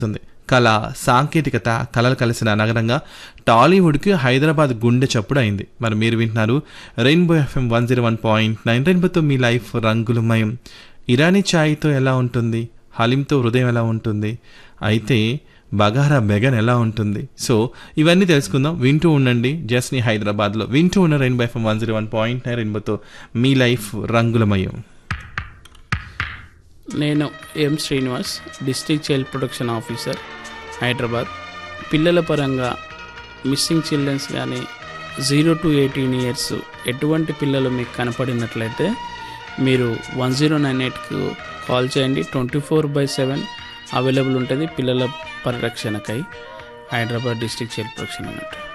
ఉంది కళ సాంకేతికత కళలు కలిసిన నగరంగా టాలీవుడ్కి హైదరాబాద్ గుండె చప్పుడు అయింది మరి మీరు వింటున్నారు rainbow FM one zero one point nine రెయిన్బోతో మీ లైఫ్ రంగులమయం ఇరానీ ఛాయ్తో ఎలా ఉంటుంది హలీంతో హృదయం ఎలా ఉంటుంది అయితే బగారా బెగన్ ఎలా ఉంటుంది సో ఇవన్నీ తెలుసుకుందాం వింటూ ఉండండి జస్ని హైదరాబాద్లో వింటూ ఉన్న rainbow FM one zero one point nine రెయిన్బోతో మీ లైఫ్ రంగులమయం నేను M Srinivas district child protection officer Hyderabad పిల్లల పరంగా మిస్సింగ్ చిల్డ్రన్స్ కానీ జీరో టు ఎయిటీన్ ఇయర్స్ ఎటువంటి పిల్లలు మీకు కనపడినట్లయితే మీరు వన్ జీరో నైన్ ఎయిట్కు కాల్ చేయండి twenty four by seven available ఉంటుంది పిల్లల పరిరక్షణకై హైదరాబాద్ డిస్ట్రిక్ట్ చైల్డ్ ప్రొటెక్షన్ అన్నట్టు